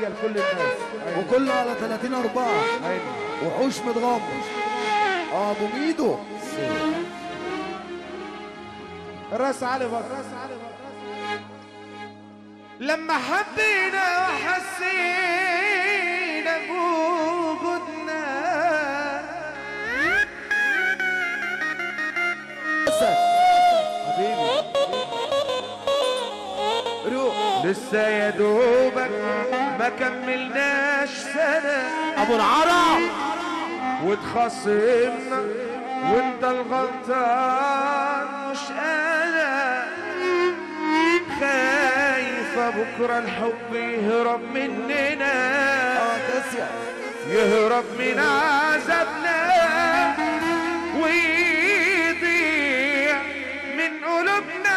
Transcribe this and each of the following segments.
هديه لكل الناس أيوة. وكله على 30 4 أيوة. وحوش متغمر اه ابو ميدو راس علي بكر راس علي بكر لما حبينا وحسينا بوجودنا حبيبي روح لسه يا دوبك ما كملناش سنة ابو العرب واتخاصمنا وانت الغلطان مش انا خايفة بكرة الحب يهرب مننا اه تسيا يهرب من عذابنا ويضيع من قلوبنا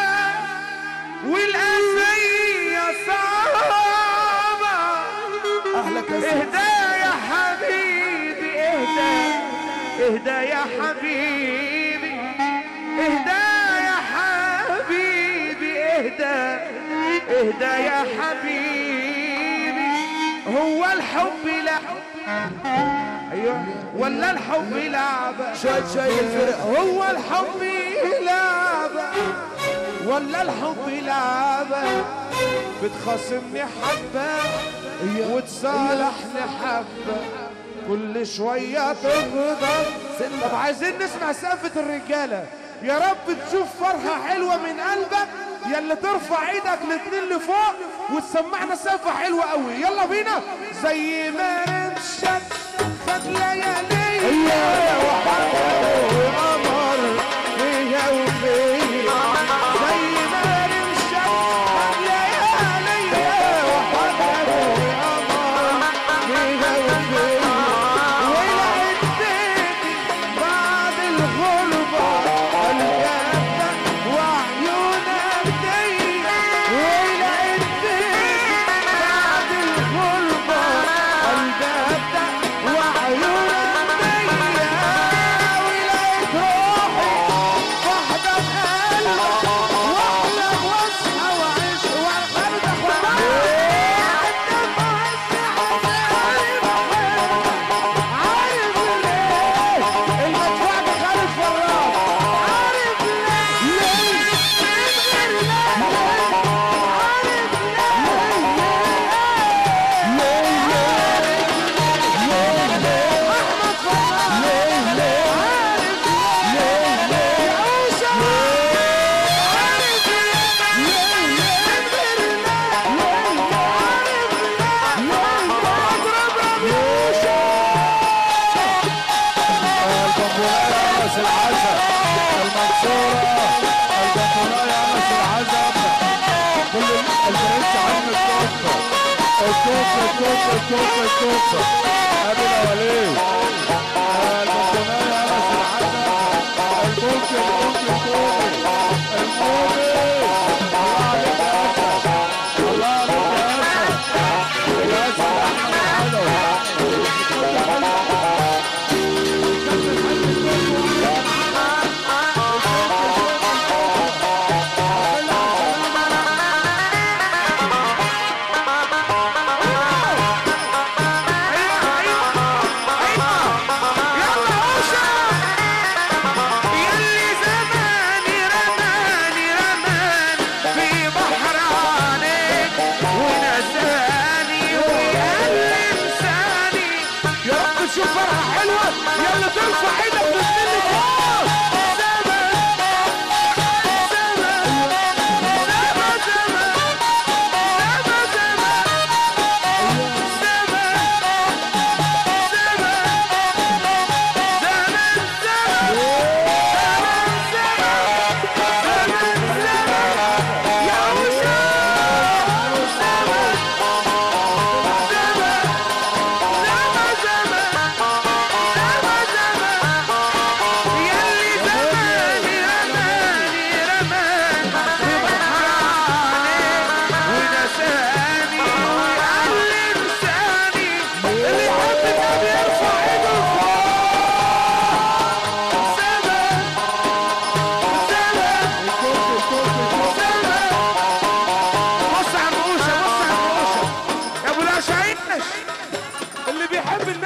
والأسية صعبة اهلا تسيا اهدى يا حبيبي اهدى اهدى يا حبيبي اهدى يا حبيبي اهدى اهدى يا حبيبي هو الحب لا ايوه ولا الحب لعبه شايل شايل الفرقه هو الحب لعبة ولا الحب لعبة بتخاصمني حبة وتصالحني حبة كل شوية تغضب طب عايزين نسمع سقفة الرجالة يا رب تشوف فرحة حلوة من قلبك يا اللي ترفع ايدك الاتنين لفوق وتسمعنا سقفة حلوة قوي يلا بينا زي ما رمشت خد ليالي وقمر فيها وفيا زي ما رمشت خد ليالي وقمر فيها وفيا ولقيت بيتي بعد الغربة الجنة وعيونك دي ولقيت بيتي بعد الغربة الجنة وعيونك دي ولقيت روحي واحدة بقلبك واحلم واصحى واعيش وارتاح عارف ليه المدفع بخالد فراج عارف ليه ليه من غير ليه عارف ليه ليه احمد فراج ليه ليه عارف ليه ليه عوشة عارف ليه ليه من غير ليه ليه عارف ليه ليه اضرب رميوشة البنبلايه انس العزب المنصوره البنبلايه انس العزب كل البرنس عم الكوفه الكوفه الكوفه الكوفه الكوفه ابي الاولين البنبلايه انس العزب الموكي الموكي الموكي الموكي الله عليك يا اسد الله عليك يا اسد يا اسد احمد ايوه ايوه ايوه يلا عوشة يلي زماني رماني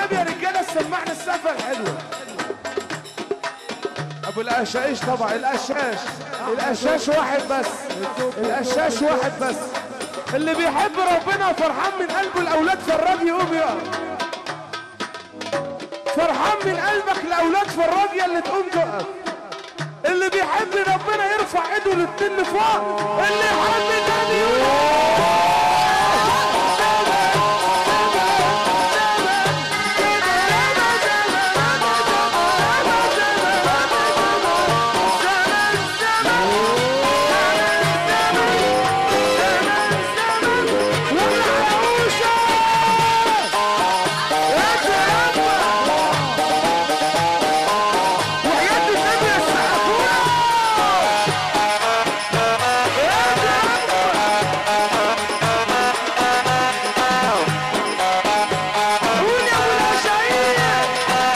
والنبي يا رجاله سمعنا السقفه الحلوه ابو القشاش طبعا القشاش القشاش واحد بس القشاش واحد بس اللي بيحب ربنا وفرحان من قلبه الاولاد فراج يقوم يقف فرحان من قلبك الاولاد فراج يا اللي تقوم تقف اللي بيحب ربنا يرفع ايده الاتنين لفوق اللي يحب النبي يقول وحياة النبي السقفونا قول يا ابو العشاير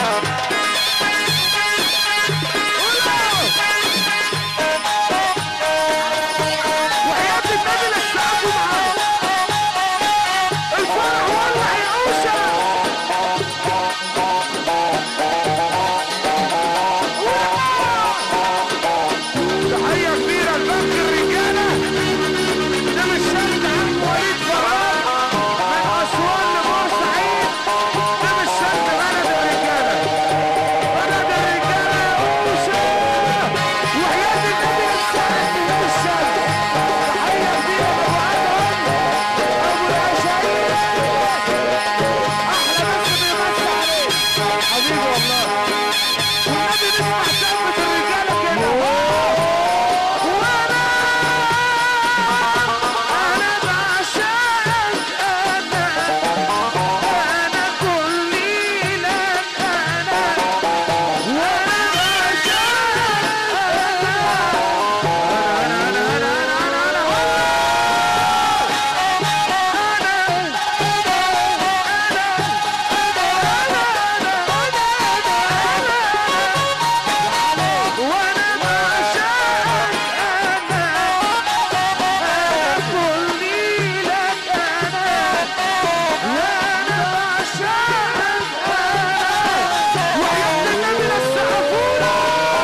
وحياة النبي للسقف معاه الفرح ولع يا اوشا تحية كبيرة لبنك الرجالة ده مش شرط عم وليد فراج من أسوان لبورسعيد ده مش شرط بلد الرجالة بلد الرجالة يا أوشا وحياة النبي السعد من الشرط تحية كبيرة لأبو أدهم أبو العشاير أحلى بس بيمسي عليك حبيبي والله والنبي نسمع سقفة الرجالة كده وانا انا بعشقك انا انا كلي لك انا وانا بعشقك انا انا انا انا انا انا وانا بعشقك انا انا كلي لك انا وانا بعشقك انا وحياة النبي للسقفونا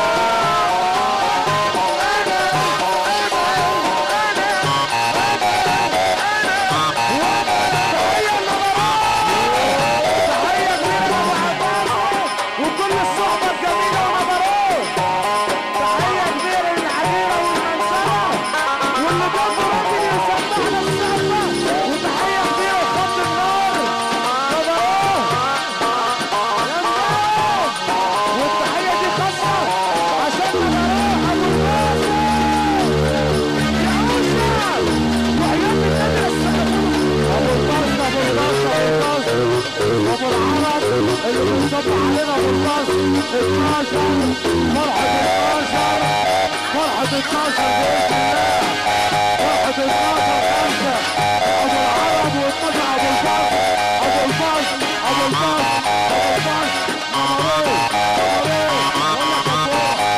تحية كبيرة لأبو عباس وكل الصحبة الجميلة ومبروك تحية كبيرة للعجينة والمنصرة واللي جنبه راجل يسمعنا السقفة وتحية كبيرة لخط النار مبروك يا مبروك والتحية دي خاصة عشان مبروك أبو الناصر يا أوشا وحياة النبي السقفة أبو الناصر أبو الناصر أبو الناصر ابو العرب اللي بيصب علينا ابو النصر 12 فرحة 12 فرحة 12 بإذن الله فرحة 12 خمسة ابو العرب و12 ابو الفصل ابو الفصل ابو الفصل ابو الفصل مبروك مبروك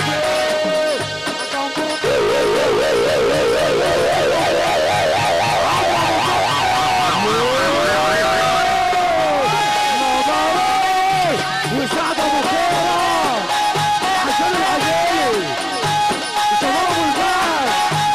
مبروك وسعد ابو كوره عشان العجيب شباب ابو الفهد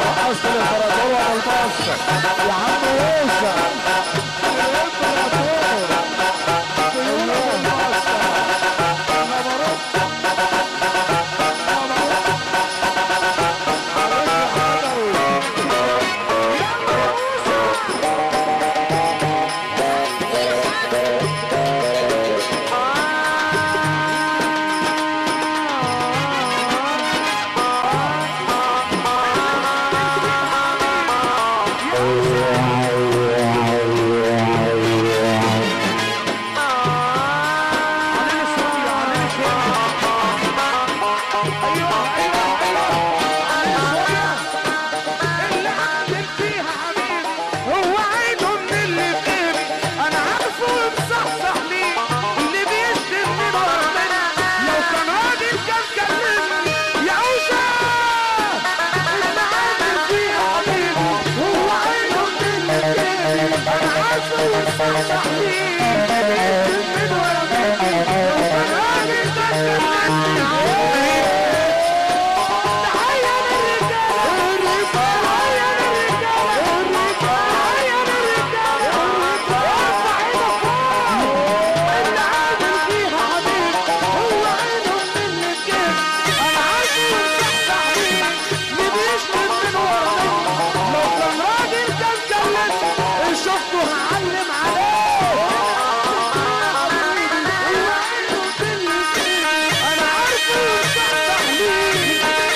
رقصت الامبراطور ولا المصر يا عم موسى الامبراطور طيور ابو المصر مبروك مبروك عليك يا عدوي علينا شوية علينا شوية أيوة أيوة أيوة علينا شوية اللي عامل فيها حبيبي هو عينه من اللي في جيبي أنا عارفه ومصحصح ليه اللي بيشتم من ورا مني لو كان راجل كان كلمني يا عوشة اللي عامل فيها حبيبي هو عينه من اللي في جيبي أنا عارفه ومصحصح ليه اللي بيشتم من ورا مني لو كان راجل كان كلمني تحية للرجالة تحية للرجالة تحية للرجالة ارفع ايدك فوق اللي عامل فيها حبيب هو عينه من اللي في جيبي انا عارفه ومصحصح ليه اللي بيشتم من ورا مني لو كان راجل كان كلمني شفته هعلم عليه انا عارفه ومصحصح ليه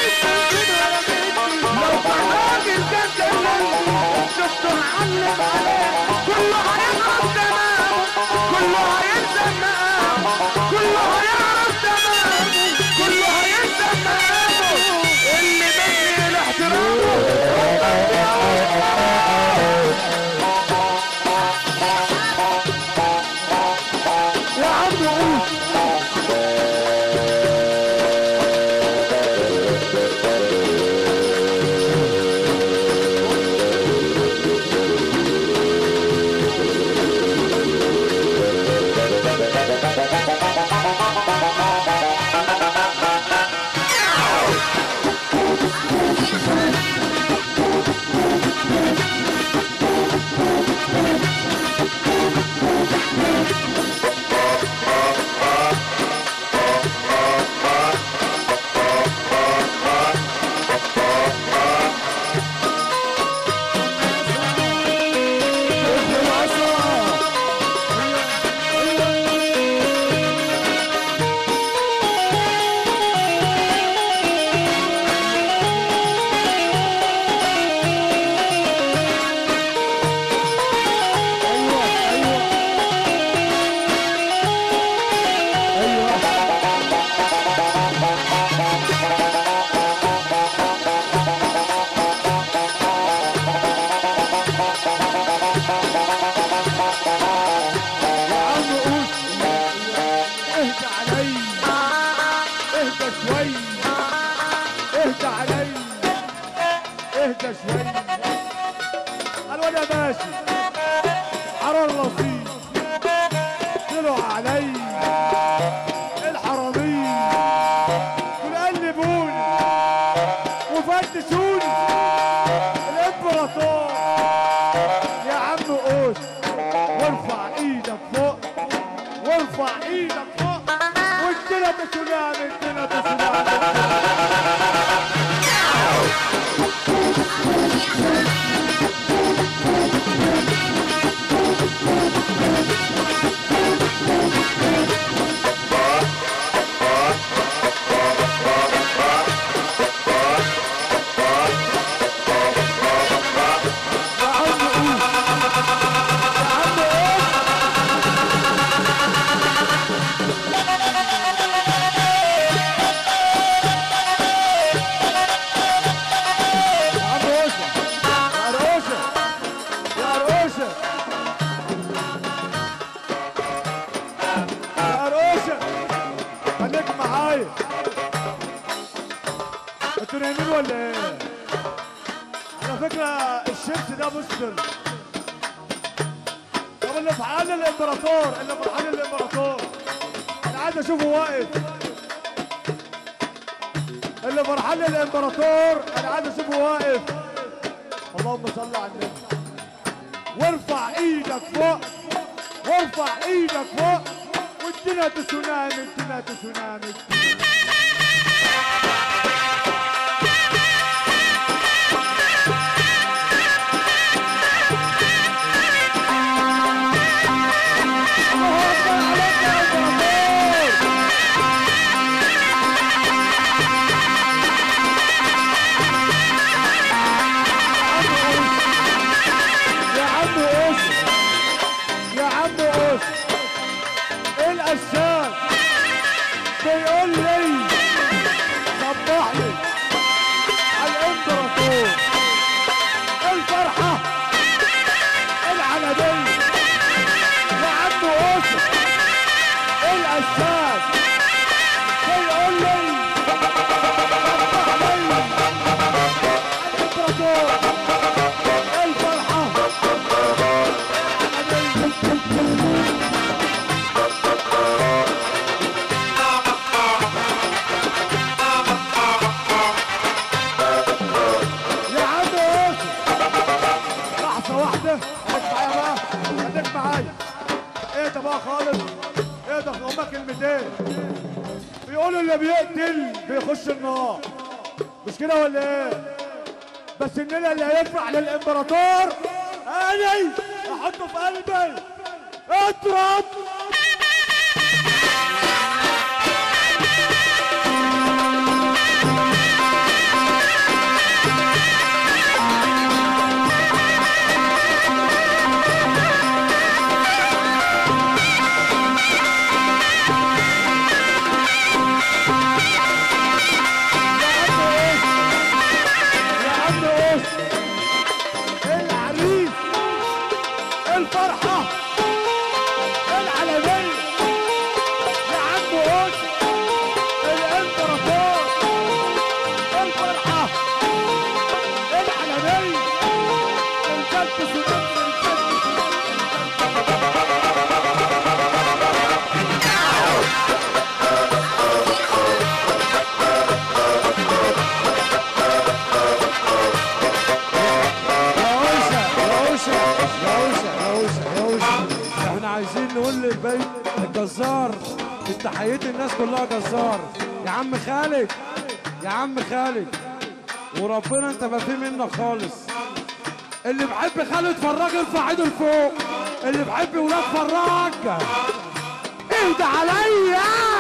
لو كان راجل كان كلمني شفته هعلم عليه كله هيعرف تمامه كله هيلزم مقامه كله هيعرف تمامه كله هيلزم مقامه اللي مني لاحترامه يا عم قول يا عم قول اهدى علي اهدى شوي اهدى علي اهدى شوي الواد يا باشا حرار لطيف طلعوا علي الحرامية دول قلبوني وفتشوني الامبراطور يا عم قوس وارفع ايدك فوق وارفع ايدك فوق وادينا تسونامي ادينا تسونامي يا عم قوس يا عم قوس يا عم روشة يا روشة يا روشة يا روشة خليك معايا انتوا نايمين ولا ايه؟ على فكرة الشمس ده مسكر طب اللي في حال الامبراطور اللي في حال الامبراطور انا عايز اشوفه واقف اللي فرحان الامبراطور انا عايز اشوفه واقف اللهم صل على النبي وارفع ايدك فوق وارفع ايدك فوق وادينا تسونامي ادينا تسونامي الله أكبر عليك يا إبراهيم. يا عم اوس يا عم اوس القشاش بيقول لي صبح لي على الامبراطور الفرحه العلبيه يا عم اوس القشاش بيقول لي صبح لي على الامبراطور الفرحه يا عم يوسف لحظة واحدة خليك معايا بقى خليك معايا ايه ده بقى خالص ايه ده هما كلمتين بيقولوا اللي بيقتل بيخش النار مش كده ولا ايه بس اننا اللي هيفرح للامبراطور اني احطه في قلبي اضرب يا عم اوس العريس الفرحة العلمية يا عم اوس الامبراطور الفرحة العلمية الجد سنان الجد روشة روشة روشة روشة روشة احنا عايزين نقول للبيت الجزار تحية الناس كلها جزار يا عم خالد يا عم خالد وربنا انت ما في منك خالص اللي بحب خالد فراج ارفع ايده لفوق اللي بحب ولاد فراج اهدى عليا